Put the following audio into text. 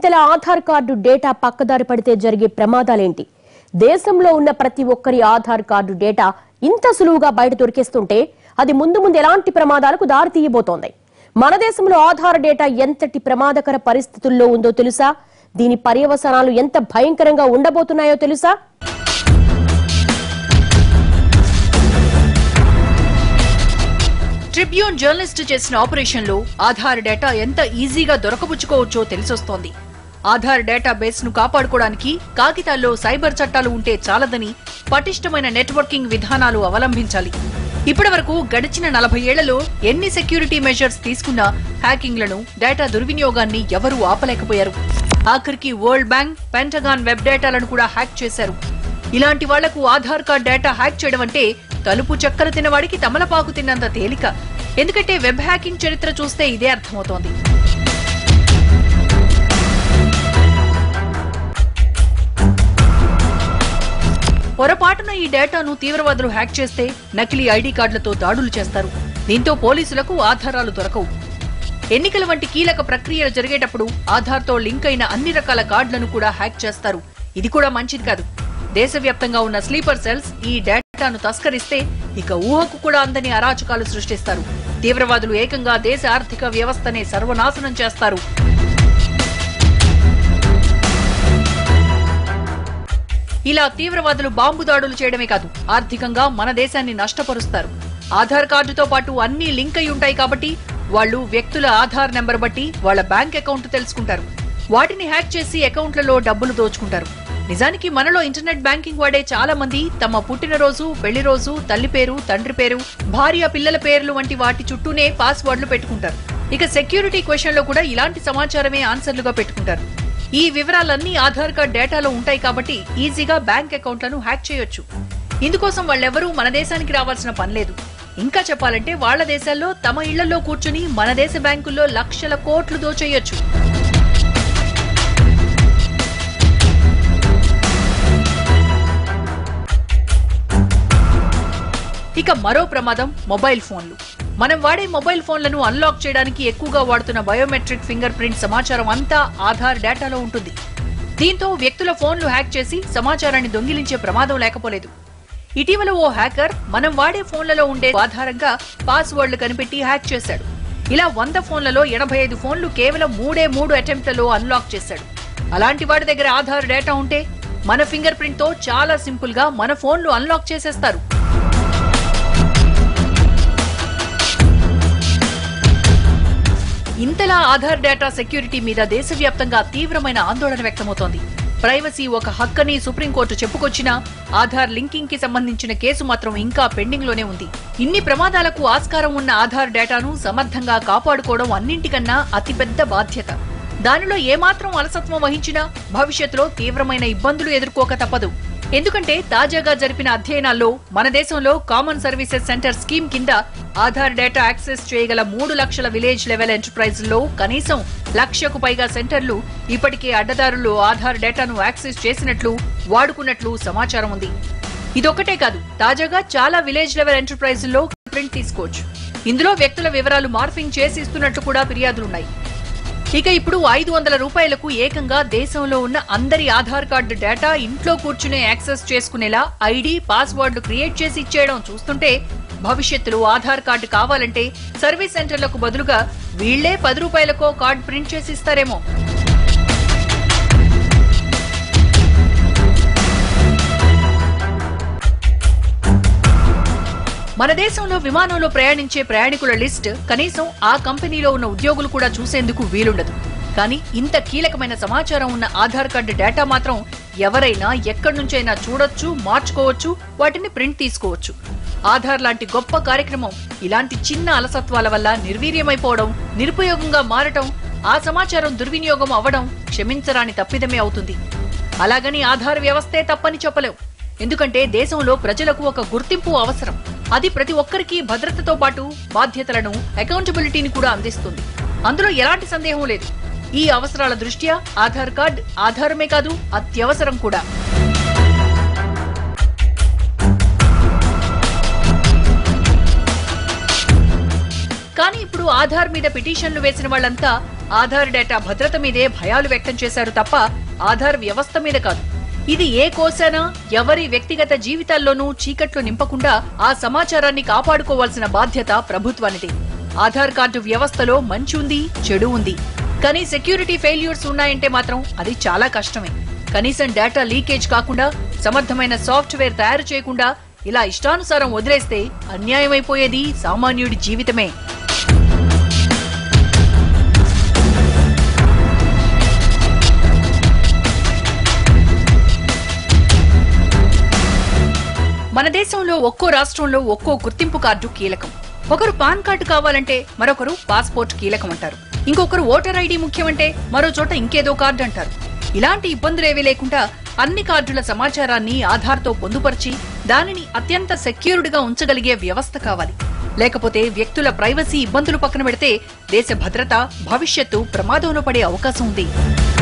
ఇంతలా Aadhaar card data పక్కదారి పడితే జరిగే ప్రమాదాలేంటి దేశంలో ఉన్న ప్రతి ఒక్కరి ఆధార్ కార్డు డేటా ఇంత సులువుగా బయట దొరికేస్తుంటే అది ముందు ముందు ఎలాంటి ప్రమాదాలకు దారి తీయబోతోంది మన దేశంలో ఆధార్ డేటా ఎంతటి ప్రమాదకర పరిస్థితుల్లో ఉందో తెలుసా దీని పర్యవసనాలు ఎంత భయంకరంగా ఉండబోతున్నాయో తెలుసా ట్రిబ్యూన్ జర్నలిస్ట్ చేసిన ఆపరేషన్ లో ఆధార్ డేటా ఎంత ఈజీగా దొరకబుచ్చుకోవచ్చో తెలిసొస్తోంది ఆధార్ డేటా బేస్ ను కాపాడుకోవడానికి కాగితాల్లో సైబర్ చట్టాలు ఉంటే చాలదని పటిష్టమైన నెట్వర్కింగ్ విధానాలు అవలంబించాలి ఇప్పటివరకు గడిచిన నలభై ఏళ్లలో ఎన్ని సెక్యూరిటీ మెజర్స్ తీసుకున్నా హ్యాకింగ్లను డేటా దుర్వినియోగాన్ని ఎవరూ ఆపలేకపోయారు ఆఖరికి వరల్డ్ బ్యాంక్ పెంటగాన్ వెబ్ డేటాలను కూడా హ్యాక్ చేశారు ఇలాంటి వాళ్లకు ఆధార్ కార్డ్ డేటా హ్యాక్ చేయడం అంటే తలుపు చెక్కలు తినవాడికి తమలపాకు తిన్నంత తేలిక ఎందుకంటే వెబ్ హ్యాకింగ్ చరిత్ర చూస్తే ఇదే అర్థమవుతోంది పొరపాటున ఈ డేటాను తీవ్రవాదులు హ్యాక్ చేస్తే నకిలీ ఐడి కార్డులతో దాడులు చేస్తారు దీంతో పోలీసులకు ఆధారాలు దొరకవు ఎన్నికల వంటి కీలక ప్రక్రియలు జరిగేటప్పుడు ఆధార్తో లింక్ అయిన అన్ని రకాల కార్డులను కూడా హ్యాక్ చేస్తారు ఇది కూడా మంచిది కాదు దేశవ్యాప్తంగా ఉన్న స్లీపర్ సెల్స్ ఈ డేటాను తస్కరిస్తే ఇక ఊహకు కూడా అందని అరాచకాలు సృష్టిస్తారు తీవ్రవాదులు ఏకంగా దేశ ఆర్థిక వ్యవస్థనే సర్వనాశనం చేస్తారు ఇలా తీవ్రవాదులు బాంబు దాడులు చేయడమే కాదు ఆర్థికంగా మన దేశాన్ని నష్టపరుస్తారు ఆధార్ కార్డుతో పాటు అన్ని లింక్ అయి ఉంటాయి కాబట్టి వాళ్ళు వ్యక్తుల ఆధార్ నెంబర్ బట్టి వాళ్ళ బ్యాంక్ అకౌంట్ తెలుసుకుంటారు వాటిని హ్యాక్ చేసి అకౌంట్లలో డబ్బులు దోచుకుంటారు నిజానికి మనలో ఇంటర్నెట్ బ్యాంకింగ్ వాడే చాలా మంది తమ పుట్టినరోజు పెళ్లి రోజు తల్లి పేరు తండ్రి పేరు భార్య పిల్లల పేర్లు వంటి వాటి చుట్టూనే పాస్వర్డ్లు పెట్టుకుంటారు ఇక సెక్యూరిటీ క్వశ్చన్ లో కూడా ఇలాంటి సమాచారమే ఆన్సర్లుగా పెట్టుకుంటారు ఈ వివరాలన్నీ ఆధార్ కార్డ్ డేటాలో ఉంటాయి కాబట్టి ఈజీగా బ్యాంక్ అకౌంట్లను హ్యాక్ చేయొచ్చు ఇందుకోసం వాళ్ళెవరూ మన దేశానికి రావాల్సిన పని లేదు ఇంకా చెప్పాలంటే వాళ్ళ దేశాల్లో తమ ఇళ్లలో కూర్చుని మన దేశ బ్యాంకుల్లో లక్షల కోట్లు దోచేయొచ్చు ఇక మరో ప్రమాదం మొబైల్ ఫోన్లు మనం వాడే మొబైల్ ఫోన్లను అన్లాక్ చేయడానికి ఎక్కువగా వాడుతున్న బయోమెట్రిక్ ఫింగర్ ప్రింట్ సమాచారం అంతా ఆధార్ డేటాలో ఉంటుంది దీంతో వ్యక్తుల ఫోన్లు హ్యాక్ చేసి సమాచారాన్ని దొంగిలించే ప్రమాదం లేకపోలేదు ఇటీవల ఓ హ్యాకర్ మనం వాడే ఫోన్లలో ఉండే ఆధారంగా పాస్వర్డ్లు కనిపెట్టి హ్యాక్ చేశాడు ఇలా వంద ఫోన్లలో ఎనభై ఐదు ఫోన్లు కేవలం మూడే మూడు అటెంప్ట్లలో అన్లాక్ చేశాడు అలాంటి వాడి దగ్గర ఆధార్ డేటా ఉంటే మన ఫింగర్ ప్రింట్ తో చాలా సింపుల్ గా మన ఫోన్లు అన్లాక్ చేసేస్తారు ఇంతలా ఆధార్ డేటా సెక్యూరిటీ మీద దేశవ్యాప్తంగా తీవ్రమైన ఆందోళన వ్యక్తమవుతోంది ప్రైవసీ ఒక హక్కని సుప్రీంకోర్టు చెప్పుకొచ్చినా ఆధార్ లింకింగ్ కి సంబంధించిన కేసు మాత్రం ఇంకా పెండింగ్ లోనే ఉంది ఇన్ని ప్రమాదాలకు ఆస్కారం ఉన్న ఆధార్ డేటాను సమర్థంగా కాపాడుకోవడం అన్నింటికన్నా అతిపెద్ద బాధ్యత దానిలో ఏమాత్రం అలసత్వం వహించినా భవిష్యత్తులో తీవ్రమైన ఇబ్బందులు ఎదుర్కోక తప్పదు ఎందుకంటే తాజాగా జరిపిన అధ్యయనాల్లో మన దేశంలో కామన్ సర్వీసెస్ సెంటర్ స్కీమ్ కింద ఆధార్ డేటా యాక్సెస్ చేయగల మూడు లక్షల విలేజ్ లెవెల్ ఎంటర్ప్రైజుల్లో కనీసం లక్షకు పైగా సెంటర్లు ఇప్పటికే అడ్డదారులు ఆధార్ డేటాను యాక్సెస్ చేసినట్లు వాడుకున్నట్లు సమాచారం ఉంది ఇదొక్కటే కాదు తాజాగా చాలా విలేజ్ లెవెల్ ఎంటర్ప్రైజుల్లో ప్రింట్ తీసుకోవచ్చు ఇందులో వ్యక్తుల వివరాలు మార్ఫింగ్ చేసి ఇస్తున్నట్లు కూడా ఫిర్యాదులున్నాయి ఇక ఇప్పుడు ఐదు వందల రూపాయలకు ఏకంగా దేశంలో ఉన్న అందరి ఆధార్ కార్డు డేటా ఇంట్లో కూర్చునే యాక్సెస్ చేసుకునేలా ఐడి పాస్వర్డ్లు క్రియేట్ చేసి ఇచ్చేయడం చూస్తుంటే భవిష్యత్తులో ఆధార్ కార్డు కావాలంటే సర్వీస్ సెంటర్లకు బదులుగా వీళ్లే పది రూపాయలకో కార్డు ప్రింట్ చేసి ఇస్తారేమో మన దేశంలో విమానంలో ప్రయాణించే ప్రయాణికుల లిస్ట్ కనీసం ఆ కంపెనీలో ఉన్న ఉద్యోగులు కూడా చూసేందుకు వీలుండదు కానీ ఇంత కీలకమైన సమాచారం ఉన్న ఆధార్ కార్డు డేటా మాత్రం ఎవరైనా ఎక్కడి నుంచైనా చూడొచ్చు మార్చుకోవచ్చు వాటిని ప్రింట్ తీసుకోవచ్చు ఆధార్ లాంటి గొప్ప కార్యక్రమం ఇలాంటి చిన్న అలసత్వాల వల్ల నిర్వీర్యమైపోవడం నిరుపయోగంగా మారటం ఆ సమాచారం దుర్వినియోగం అవ్వడం క్షమించరాని తప్పిదమే అవుతుంది అలాగని ఆధార్ వ్యవస్థే తప్పని చెప్పలేం ఎందుకంటే దేశంలో ప్రజలకు ఒక గుర్తింపు అవసరం అది ప్రతి ఒక్కరికి భద్రతతో పాటు బాధ్యతలను అకౌంటబిలిటీని కూడా అందిస్తుంది అందులో ఎలాంటి సందేహం లేదు ఈ అవసరాల దృష్ట్యా ఆధార్ కార్డ్ ఆధారమే కాదు అత్యవసరం కూడా కానీ కానీ ఇప్పుడు ఆధార్ మీద పిటిషన్లు వేసిన వాళ్ళంతా ఆధార్ డేటా భద్రత మీదే భయాలు వ్యక్తం చేశారు తప్ప ఆధార్ వ్యవస్థ మీద కాదు ఇది ఏ కోసానా ఎవరి వ్యక్తిగత జీవితాల్లోనూ చీకట్లు నింపకుండా ఆ సమాచారాన్ని కాపాడుకోవాల్సిన బాధ్యత ప్రభుత్వానిది ఆధార్ కార్డు వ్యవస్థలో మంచి ఉంది చెడు ఉంది కానీ సెక్యూరిటీ ఫెయిల్యూర్స్ ఉన్నాయంటే మాత్రం అది చాలా కష్టమే కనీసం డేటా లీకేజ్ కాకుండా సమర్థమైన సాఫ్ట్వేర్ తయారు చేయకుండా ఇలా ఇష్టానుసారం వదిలేస్తే అన్యాయమైపోయేది సామాన్యుడి జీవితమే మన దేశంలో ఒక్కో రాష్ట్రంలో ఒక్కో గుర్తింపు కార్డు కీలకం ఒకరు పాన్ కార్డు కావాలంటే మరొకరు పాస్పోర్ట్ కీలకం అంటారు ఇంకొకరు ఓటర్ ఐడి ముఖ్యమంటే మరో చోట ఇంకేదో కార్డు అంటారు ఇలాంటి ఇబ్బందులేవీ లేకుండా అన్ని కార్డుల సమాచారాన్ని ఆధార్తో పొందుపరిచి దానిని అత్యంత సెక్యూర్డ్ గా ఉంచగలిగే వ్యవస్థ కావాలి లేకపోతే వ్యక్తుల ప్రైవసీ ఇబ్బందులు పక్కన పెడితే దేశ భద్రత భవిష్యత్తు ప్రమాదంలో పడే అవకాశం ఉంది